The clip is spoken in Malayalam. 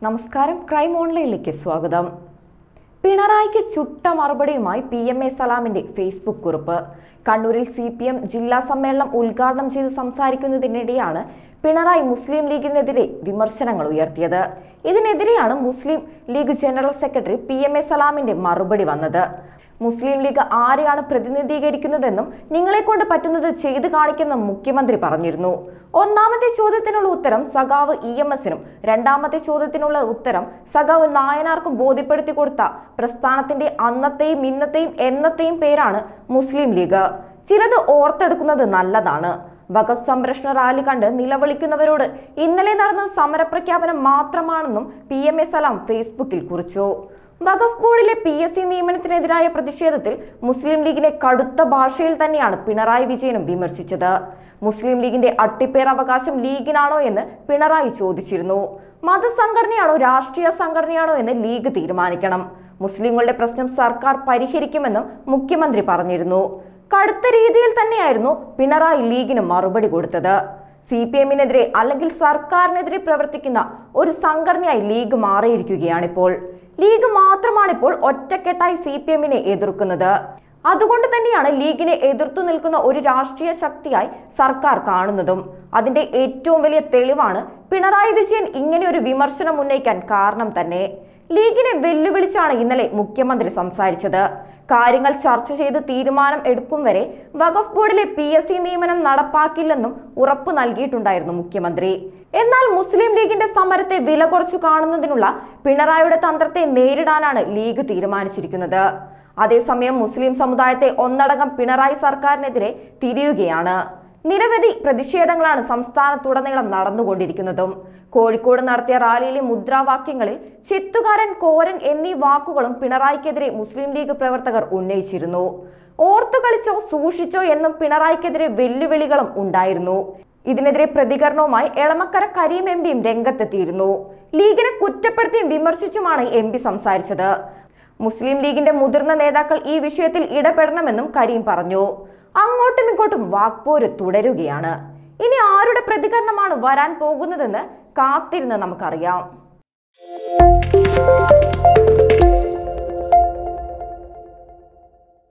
നമസ്കാരം ക്രൈം ഓൺലൈനിലേക്ക് സ്വാഗതം പിണറായിക്ക് ചുട്ട മറുപടിയുമായി പി എം എ സലാമിന്റെ ഫേസ്ബുക്ക് കുറിപ്പ് കണ്ണൂരിൽ സി പി എം ജില്ലാ സമ്മേളനം ഉദ്ഘാടനം ചെയ്ത് സംസാരിക്കുന്നതിനിടെയാണ് പിണറായി മുസ്ലിം ലീഗിനെതിരെ വിമർശനങ്ങൾ ഉയർത്തിയത് ഇതിനെതിരെയാണ് Muslim League general secretary P M A സലാമിന്റെ മറുപടി വന്നത് മുസ്ലിം ലീഗ് ആരെയാണ് പ്രതിനിധീകരിക്കുന്നതെന്നും നിങ്ങളെ കൊണ്ട് പറ്റുന്നത് ചെയ്തു കാണിക്കുന്ന മുഖ്യമന്ത്രി പറഞ്ഞിരുന്നു ഒന്നാമത്തെ ചോദ്യത്തിനുള്ള ഉത്തരം സഖാവ് ഇ എം എസിനും രണ്ടാമത്തെ ചോദ്യത്തിനുള്ള ഉത്തരം സഖാവ് നായനാർക്കും ബോധ്യപ്പെടുത്തി കൊടുത്ത പ്രസ്ഥാനത്തിന്റെ അന്നത്തെയും ഇന്നത്തെയും എന്നത്തെയും പേരാണ് മുസ്ലിം ലീഗ് ചിലത് ഓർത്തെടുക്കുന്നത് നല്ലതാണ് വഖഫ് സംരക്ഷണ റാലി കണ്ട് നിലവിളിക്കുന്നവരോട് ഇന്നലെ നടന്ന സമരപ്രഖ്യാപനം മാത്രമാണെന്നും പി എം എ സലാം ഫേസ്ബുക്കിൽ കുറിച്ചു വഖഫ് ബോർഡിലെ പി എസ് സി നിയമനത്തിനെതിരായ പ്രതിഷേധത്തിൽ മുസ്ലിം ലീഗിനെ കടുത്ത ഭാഷയിൽ തന്നെയാണ് പിണറായി വിജയനും വിമർശിച്ചത് മുസ്ലിം ലീഗിന്റെ അട്ടിപ്പേർ അവകാശം ലീഗിനാണോ എന്ന് പിണറായി ചോദിച്ചിരുന്നു മതസംഘടനയാണോ രാഷ്ട്രീയ സംഘടനയാണോ എന്ന് ലീഗ് തീരുമാനിക്കണം മുസ്ലിങ്ങളുടെ പ്രശ്നം സർക്കാർ പരിഹരിക്കുമെന്നും മുഖ്യമന്ത്രി പറഞ്ഞിരുന്നു കടുത്ത രീതിയിൽ തന്നെയായിരുന്നു പിണറായി ലീഗിന് മറുപടി കൊടുത്തത് സി പി എമ്മിനെതിരെ അല്ലെങ്കിൽ സർക്കാരിനെതിരെ പ്രവർത്തിക്കുന്ന ഒരു സംഘടനയായി ലീഗ് മാറിയിരിക്കുകയാണിപ്പോൾ ലീഗ് മാത്രമാണിപ്പോൾ ഒറ്റക്കെട്ടായി സി പി എമ്മിനെ എതിർക്കുന്നത് അതുകൊണ്ട് തന്നെയാണ് ലീഗിനെ എതിർത്തു നിൽക്കുന്ന ഒരു രാഷ്ട്രീയ ശക്തിയായി സർക്കാർ കാണുന്നതും അതിന്റെ ഏറ്റവും വലിയ തെളിവാണ് പിണറായി വിജയൻ ഇങ്ങനെ ഒരു വിമർശനം ഉന്നയിക്കാൻ കാരണം തന്നെ ലീഗിനെ വെല്ലുവിളിച്ചാണ് ഇന്നലെ മുഖ്യമന്ത്രി സംസാരിച്ചത് കാര്യങ്ങൾ ചർച്ച ചെയ്ത് തീരുമാനം എടുക്കും വരെ വഖഫ് ബോർഡിലെ പി എസ് സി നിയമനം നടപ്പാക്കില്ലെന്നും ഉറപ്പു നൽകിയിട്ടുണ്ടായിരുന്നു മുഖ്യമന്ത്രി എന്നാൽ മുസ്ലിം ലീഗിന്റെ സമരത്തെ വില കുറച്ചു കാണുന്നതിനുള്ള പിണറായിയുടെ തന്ത്രത്തെ നേരിടാനാണ് ലീഗ് തീരുമാനിച്ചിരിക്കുന്നത് അതേസമയം മുസ്ലിം സമുദായത്തെ ഒന്നടങ്കം പിണറായി സർക്കാരിനെതിരെ തിരിയുകയാണ് നിരവധി പ്രതിഷേധങ്ങളാണ് സംസ്ഥാനത്തുടനീളം നടന്നുകൊണ്ടിരിക്കുന്നതും കോഴിക്കോട് നടത്തിയ റാലിയിലെ മുദ്രാവാക്യങ്ങളിൽ ചെത്തുകാരൻ കോരൻ എന്നീ വാക്കുകളും പിണറായിക്കെതിരെ മുസ്ലിം ലീഗ് പ്രവർത്തകർ ഉന്നയിച്ചിരുന്നു ഓർത്തു കളിച്ചോ സൂക്ഷിച്ചോ എന്നും പിണറായിക്കെതിരെ വെല്ലുവിളികളും ഉണ്ടായിരുന്നു ഇതിനെതിരെ പ്രതികരണവുമായി എളമക്കര കരീം എം പിയും രംഗത്തെത്തിയിരുന്നു ലീഗിനെ കുറ്റപ്പെടുത്തിയും വിമർശിച്ചുമാണ് എം പി സംസാരിച്ചത് മുസ്ലിം ലീഗിന്റെ മുതിർന്ന നേതാക്കൾ ഈ വിഷയത്തിൽ ഇടപെടണമെന്നും കരീം പറഞ്ഞു അങ്ങോട്ടും ഇങ്ങോട്ടും വാക്പോര് തുടരുകയാണ് ഇനി ആരുടെ പ്രതികരണമാണ് വരാൻ പോകുന്നതെന്ന് കാത്തിരുന്ന് നമുക്കറിയാം